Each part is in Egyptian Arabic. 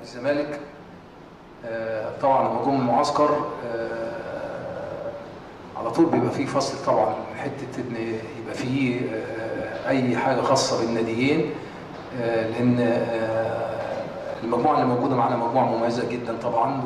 الزمالك آه، طبعا لما جم المعسكر آه، على طول بيبقى فيه فصل طبعا من حته ان يبقى فيه آه، اي حاجه خاصه بالناديين آه، لان آه، المجموعه اللي موجوده معانا مجموعه مميزه جدا طبعا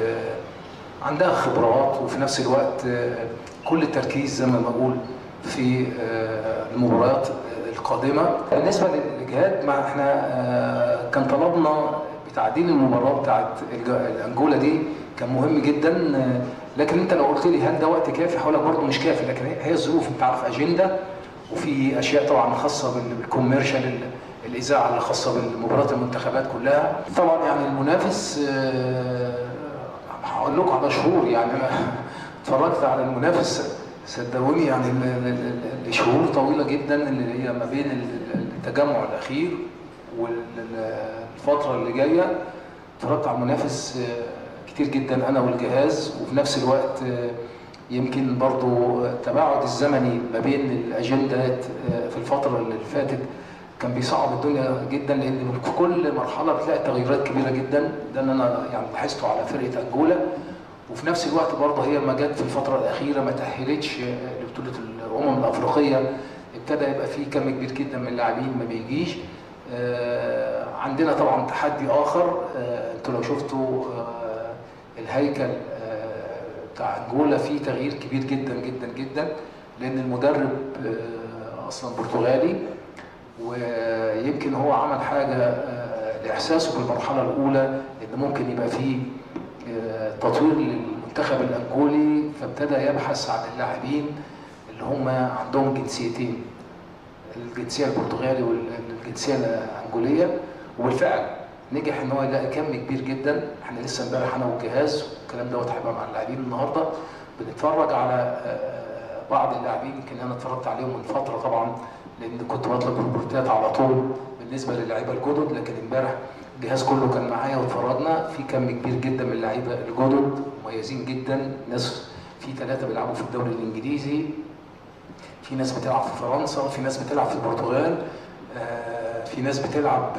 وعندها خبرات وفي نفس الوقت آه، كل التركيز زي ما بقول في آه، المباريات القادمه بالنسبه للجهاد ما احنا آه، كان طلبنا بتعديل المباراه بتاعت الج- الانجولا دي كان مهم جدا آه، لكن انت لو قلت لي هل ده وقت كافي هقول لك برضه مش كافي لكن هي- هي الظروف انت عارف اجنده وفي اشياء طبعا خاصه بال- بالكوميرشال ال- الاذاعه اللي خاصه بالمباريات المنتخبات كلها طبعا يعني المنافس آه، هقول لكم على شهور يعني انا اتفرجت على المنافس صدقوني يعني ال- ال- ال- الشهور طويله جدا اللي هي ما بين ال- التجمع الاخير والفتره اللي جايه اتفرجت على المنافس آه، كتير جدا انا والجهاز وفي نفس الوقت آه، يمكن برضو التباعد الزمني ما بين الاجندات آه، في الفتره اللي فاتت كان بيصعب الدنيا جدا لان في كل مرحله بتلاقي تغيرات كبيره جدا ده اللي انا يعني لاحظته على فرقه انجولا وفي نفس الوقت برضه هي ما جت في الفتره الاخيره ما تاهلتش آه، لبطوله الامم الافريقيه ابتدى يبقى في كم كبير جدا من اللاعبين ما بيجيش آه، عندنا طبعا تحدي اخر آه، انتوا لو شفتوا آه، الهيكل آه، بتاع انجولا فيه تغيير كبير جدا جدا جدا لان المدرب آه، اصلا برتغالي ويمكن هو عمل حاجه آه، لاحساسه بالمرحله الاولى ان ممكن يبقى فيه آه، تطوير للمنتخب الانجولي فابتدى يبحث عن اللاعبين اللي هم عندهم جنسيتين الجنسيه البرتغالي والجنسيه الانجوليه وبالفعل نجح ان هو يلاقي كم كبير جدا احنا لسه امبارح انا والجهاز والكلام دوت هيبقى مع اللاعبين النهارده بنتفرج على آه، بعض اللاعبين يمكن انا اتفرجت عليهم من فتره طبعا لان كنت بطلب ريبورتات على طول بالنسبه للعيبه الجدد لكن امبارح الجهاز كله كان معايا واتفرجنا في كم كبير جدا من اللعيبه الجدد مميزين جدا ناس في ثلاثه بيلعبوا في الدوري الانجليزي في ناس بتلعب في فرنسا في ناس بتلعب في البرتغال آه، في ناس بتلعب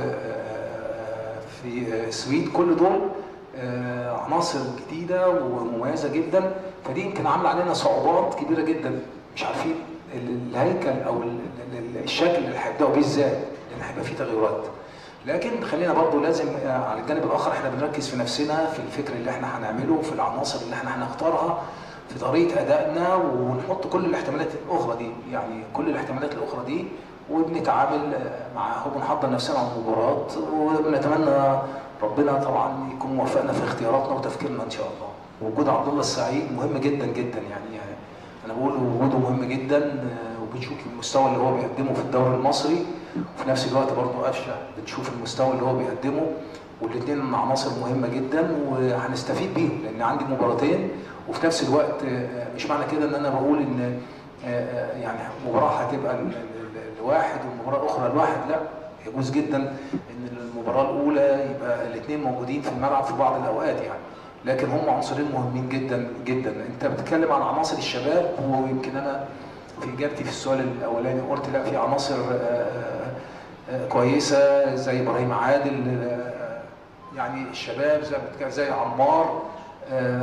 آه، في آه، السويد كل دول آه، عناصر جديده ومميزه جدا فدي يمكن عامله علينا صعوبات كبيره جدا مش عارفين ال- الهيكل او ال- ال- الشكل اللي هيبداوا بيه ازاي لان هيبقى فيه تغيرات لكن خلينا برضو لازم آه، على الجانب الاخر احنا بنركز في نفسنا في الفكر اللي احنا هنعمله في العناصر اللي احنا هنختارها في طريقه ادائنا ونحط كل الاحتمالات الاخرى دي يعني كل الاحتمالات الاخرى دي وبنتعامل آه، معاها وبنحضر نفسنا على المباراه ونتمنى ربنا طبعا يكون موفقنا في اختياراتنا وتفكيرنا ان شاء الله وجود عبد الله السعيد مهم جدا جدا يعني انا بقول وجوده مهم جدا آه، وبنشوف المستوى اللي هو بيقدمه في الدوري المصري وفي نفس الوقت برضه قفشه بنشوف المستوى اللي هو بيقدمه والاثنين عناصر مهمه جدا وهنستفيد بيهم لان عندي مباراتين وفي نفس الوقت آه، مش معنى كده ان انا بقول ان آه، آه، يعني مباراه هتبقى ل- ل- لواحد والمباراه الاخرى لواحد لا يجوز جدا ان المباراه الاولى يبقى الاثنين موجودين في الملعب في بعض الاوقات يعني لكن هم عنصرين مهمين جدا جدا انت بتتكلم عن عناصر الشباب ويمكن انا في اجابتي في السؤال الاولاني قلت لا في عناصر آه، آه، كويسه زي ابراهيم عادل آه، يعني الشباب زي ما بتتكلم زي عمار آه،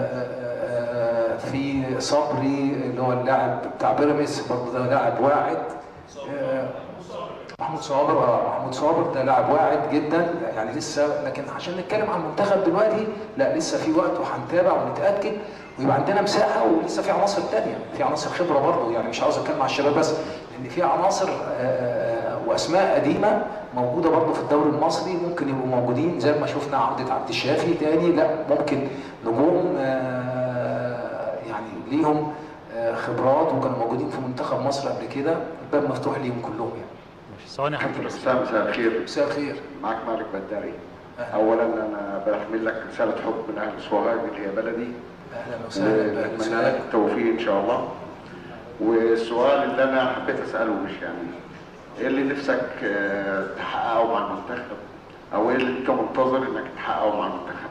آه، آه، في صبري اللي هو اللاعب بتاع بيراميدز برضه ده لاعب واعد آه، محمود صابر اه محمود صابر ده لاعب واعد جدا يعني لسه لكن عشان نتكلم عن المنتخب دلوقتي لا لسه في وقت وهنتابع ونتاكد ويبقى عندنا مساحه ولسه في عناصر تانية في عناصر خبره برضه يعني مش عاوز اتكلم على الشباب بس لان في عناصر آه، آه، واسماء قديمه موجوده برضه في الدوري المصري ممكن يبقوا موجودين زي ما شفنا عوده عبد الشافي تاني لا ممكن نجوم آه، يعني ليهم آه، خبرات وكانوا موجودين في منتخب مصر قبل كده الباب مفتوح ليهم كلهم يعني ماشي ثواني حتى بس مساء مساء الخير مساء الخير معاك مالك بداري أهلا. اولا انا بحمل لك رساله حب من اهل سوهاج اللي هي بلدي اهلا وسهلا بأهل اتمنى لك سوهاج. التوفيق ان شاء الله والسؤال اللي انا حبيت اساله مش يعني ايه اللي نفسك آه، تحققه مع المنتخب او ايه اللي انت منتظر انك تحققه مع المنتخب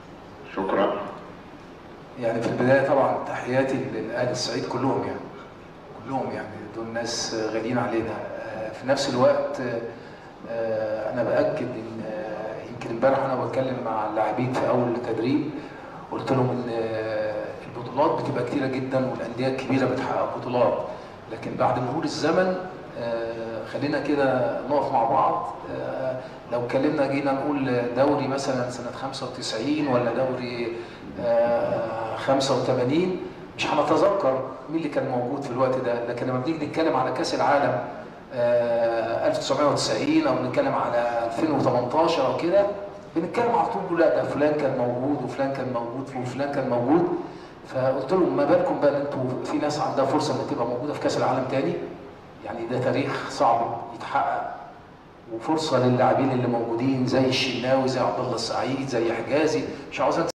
شكرا يعني في البدايه طبعا تحياتي لاهل الصعيد كلهم يعني كلهم يعني دول ناس غاليين علينا آه، في نفس الوقت آه، آه، انا باكد ان آه، يمكن امبارح انا بتكلم مع اللاعبين في اول التدريب قلت لهم ان آه، البطولات بتبقى كتيره جدا والانديه الكبيره بتحقق بطولات لكن بعد مرور الزمن آه، خلينا كده نقف مع بعض آه، لو اتكلمنا جينا نقول دوري مثلا سنه 95 ولا دوري آه، 85 مش هنتذكر مين اللي كان موجود في الوقت ده لكن لما بنيجي نتكلم على كاس العالم آه، 1990 او بنتكلم على 2018 او كده بنتكلم على طول لا ده فلان كان موجود وفلان كان موجود وفلان كان موجود فقلت لهم ما بالكم بقى ان انتوا في ناس عندها فرصه ان تبقى موجوده في كاس العالم تاني يعني ده تاريخ صعب يتحقق وفرصه للاعبين اللي موجودين زي الشناوي زي عبد الله السعيد زي حجازي مش عاوز أنسى